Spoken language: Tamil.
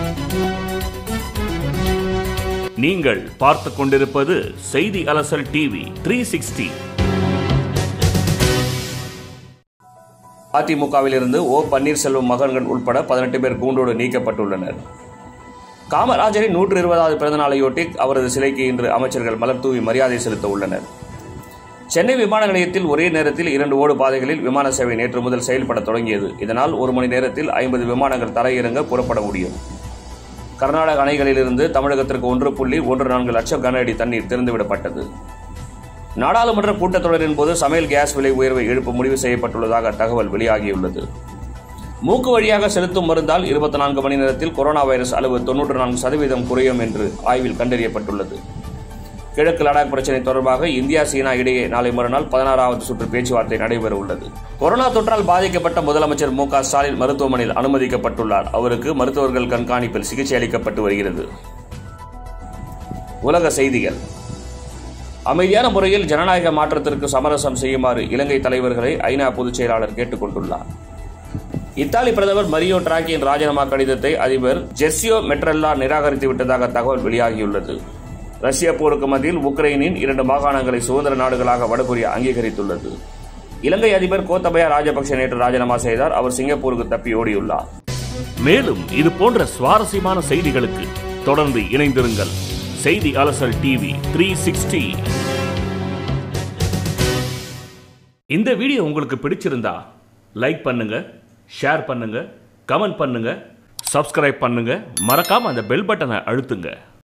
நீங்கள் பார்த்துக் கொண்டிருப்பது செய்தி அலசல் டிவி த்ரீ சிக்ஸ்டி அதிமுகவில் இருந்து ஓ பன்னீர்செல்வம் மகன்கள் உட்பட பதினெட்டு பேர் கூண்டோடு நீக்கப்பட்டுள்ளனர் காமராஜரின் நூற்று இருபதாவது பிறந்த நாளையொட்டி அவரது சிலைக்கு இன்று அமைச்சர்கள் மலர் தூவி மரியாதை செலுத்த உள்ளனர் சென்னை விமான நிலையத்தில் ஒரே நேரத்தில் இரண்டு ஓடு பாதைகளில் விமான சேவை நேற்று முதல் செயல்பட தொடங்கியது இதனால் ஒரு மணி நேரத்தில் ஐம்பது விமானங்கள் தரையிறங்க புறப்பட முடியும் கர்நாடக அணைகளிலிருந்து தமிழகத்திற்கு ஒன்று புள்ளி ஒன்று நான்கு லட்சம் கன அடி தண்ணீர் திறந்துவிடப்பட்டது நாடாளுமன்ற கூட்டத்தொடரின் போது சமையல் கேஸ் விலை உயர்வை எழுப்ப முடிவு செய்யப்பட்டுள்ளதாக தகவல் வெளியாகியுள்ளது மூக்கு வழியாக செலுத்தும் மருந்தால் இருபத்தி நான்கு மணி நேரத்தில் கொரோனா வைரஸ் அளவு தொன்னூற்று நான்கு சதவீதம் குறையும் என்று ஆய்வில் கண்டறியப்பட்டுள்ளது கிழக்கு லடாக் பிரச்சினை தொடர்பாக இந்தியா சீனா இடையே நாளை மறுநாள் பதினாறாவது சுற்று பேச்சுவார்த்தை நடைபெற உள்ளது கொரோனா தொற்றால் பாதிக்கப்பட்ட முதலமைச்சர் மு க ஸ்டாலின் மருத்துவமனையில் அனுமதிக்கப்பட்டுள்ளார் அவருக்கு மருத்துவர்கள் கண்காணிப்பில் சிகிச்சை அளிக்கப்பட்டு வருகிறது உலக செய்திகள் அமைதியான முறையில் ஜனநாயக மாற்றத்திற்கு சமரசம் செய்யுமாறு இலங்கை தலைவர்களை ஐநா பொதுச் செயலாளர் கேட்டுக் கொண்டுள்ளார் இத்தாலி பிரதமர் மரியோ டிராக்கியின் ராஜினாமா கடிதத்தை அதிபர் ஜெர்சியோ மெட்ரல்லா நிராகரித்து விட்டதாக தகவல் வெளியாகியுள்ளது ரஷ்ய போருக்கு மத்தியில் உக்ரைனின் இரண்டு மாகாணங்களை சுதந்திர நாடுகளாக வடகொரியா அங்கீகரித்துள்ளது இலங்கை அதிபர் கோத்தபயா ராஜபக்சே நேற்று ராஜினாமா செய்தார் அவர் சிங்கப்பூருக்கு தப்பி ஓடியுள்ளார் மேலும் இது போன்ற சுவாரஸ்யமான செய்திகளுக்கு தொடர்ந்து இணைந்திருங்கள் செய்தி அலசல் டிவி த்ரீ சிக்ஸ்டி இந்த வீடியோ உங்களுக்கு பிடிச்சிருந்தா லைக் பண்ணுங்க ஷேர் பண்ணுங்க கமெண்ட் பண்ணுங்க சப்ஸ்கிரைப் பண்ணுங்க மறக்காம அந்த பெல் பட்டனை அழுத்துங்க